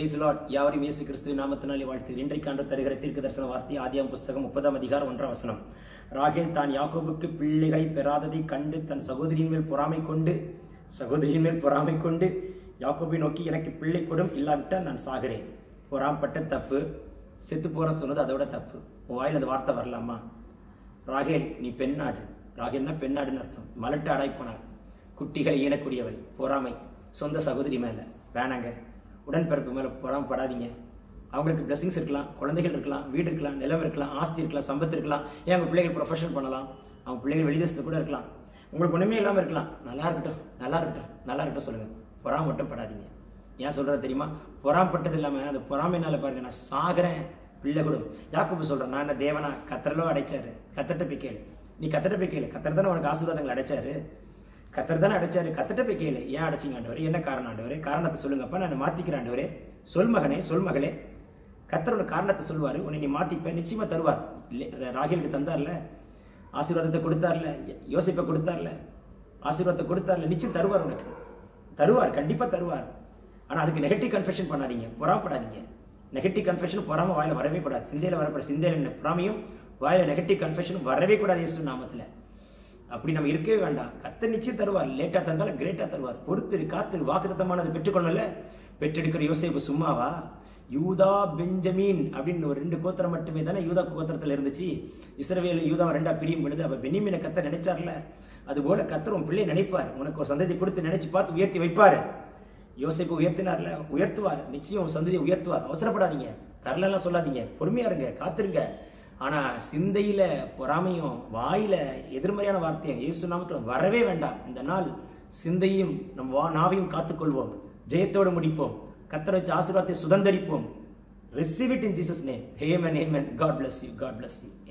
price lot யாவரையும் இயேசு கிறிஸ்துவின் நாமத்தினாலே வாழ்த்து இன்றைக்கு ஆண்டு தருகிற தீர்க்க தரிசன வார்த்தை ஆதியாம் புஸ்தகம் முப்பதாம் அதிகாரம் ஒன்றாம் வசனம் ராகேல் தான் யாக்கோபுக்கு பிள்ளைகளை பெறாததை கண்டு தன் சகோதரியின் மேல் பொறாமை கொண்டு சகோதரியின் மேல் பொறாமை கொண்டு யாக்கோபை நோக்கி எனக்கு பிள்ளை கொடும் இல்லாவிட்டால் நான் சாகிறேன் பொறாம்பட்ட தப்பு செத்து போற சொன்னது அதோட தப்பு உன் வாயில் அந்த வார்த்தை வரலாமா ராகேல் நீ பெண்ணாடு ராகேல்னா பெண்ணாடுன்னு அர்த்தம் மலட்டு ஆடாய் போனார் குட்டிகளை ஈனக்கூடியவள் பொறாமை சொந்த சகோதரி மேலே வேணாங்க உடன்பிறப்பு மேலே பொறாமப்படாதீங்க அவங்களுக்கு பிளஸிங்ஸ் இருக்கலாம் குழந்தைகள் இருக்கலாம் வீடு இருக்கலாம் நிலம் இருக்கலாம் ஆஸ்தி இருக்கலாம் சம்பத்து இருக்கலாம் ஏன் அவங்க பிள்ளைகள் ப்ரொஃபஷன் பண்ணலாம் அவங்க பிள்ளைகள் வெளிதேசத்தில் கூட இருக்கலாம் உங்களுக்கு ஒன்றுமே இல்லாமல் இருக்கலாம் நல்லா இருக்கட்டும் நல்லா இருக்கட்டும் நல்லா இருக்கட்டும் சொல்லுங்கள் பொறாம மட்டும் படாதீங்க ஏன் சொல்கிறது தெரியுமா பொறாமப்பட்டது இல்லாமல் அந்த பொறாமைனால பாருங்க நான் சாகிறேன் பிள்ளை கூட யாக்கோபு சொல்கிறேன் நான் என்ன தேவனா கத்தரலோ அடைச்சாரு கத்தட்ட போய் கேளு நீ கத்தட்ட போய் கேளு கத்தர் தானே உனக்கு ஆசீர்வாதங்கள் அடைச்சாரு கத்தர் தானே அடைச்சாரு கத்தட்ட போய் கேளு ஏன் அடைச்சிங்க ஆண்டவரே என்ன காரணம் ஆண்டவரே காரணத்தை சொல்லுங்கப்பா நான் மாத்திக்கிறேன் ஆண்டவரே சொல் மகனே சொல் மகளே கத்தரோட காரணத்தை சொல்லுவார் உன்னை நீ மாத்திப்ப நிச்சயமா தருவார் இல்லை ராகிலுக்கு தந்தார்ல ஆசீர்வாதத்தை கொடுத்தார்ல யோசிப்பை கொடுத்தார்ல ஆசீர்வாதத்தை கொடுத்தார்ல நிச்சயம் தருவார் உனக்கு தருவார் கண்டிப்பா தருவார் ஆனா அதுக்கு நெகட்டிவ் கன்ஃபெஷன் பண்ணாதீங்க பொறாமப்படாதீங்க நெகட்டிவ் கன்ஃபெஷன் பொறாம வாயில வரவே கூடாது சிந்தையில வரக்கூடாது சிந்தையில பொறாமையும் வாயில நெகட்டிவ் கன்ஃபெஷனும் வரவே கூடாது இயேசு நாமத்துல அப்படி நம்ம இருக்கவே வேண்டாம் கத்த நிச்சயம் தருவார் லேட்டா தந்தாலும் கிரேட்டா தருவார் பொறுத்திரு காத்து வாக்குத்தமானது பெற்றுக்கொள்ளல பெற்றெடுக்கிற யோசேப்பு சும்மாவா யூதா பெஞ்சமீன் அப்படின்னு ஒரு ரெண்டு கோத்திரம் மட்டுமே தானே யூதா கோத்திரத்தில் இருந்துச்சு இஸ்ரவேல் யூதா ரெண்டா பிரியும் பொழுது அப்ப பெனிமீனை கத்த நினைச்சார்ல அது போல கத்தர் உன் பிள்ளையை நினைப்பார் உனக்கு ஒரு சந்ததி கொடுத்து நினைச்சு பார்த்து உயர்த்தி வைப்பாரு யோசிப்பு உயர்த்தினார்ல உயர்த்துவார் நிச்சயம் உன் சந்ததியை உயர்த்துவார் அவசரப்படாதீங்க தரலாம் சொல்லாதீங்க பொறுமையா இருங்க காத்திருங்க ஆனா சிந்தையில பொறாமையும் வாயில எதிர்மறையான வார்த்தையும் இயேசு நாமத்துல வரவே வேண்டாம் இந்த நாள் சிந்தையும் நம் வா நாவையும் காத்துக்கொள்வோம் ஜெயத்தோடு முடிப்போம் கத்தரை வச்சு ஆசீர்வாதத்தை சுதந்தரிப்போம் receive it in Jesus name amen amen God bless you God bless you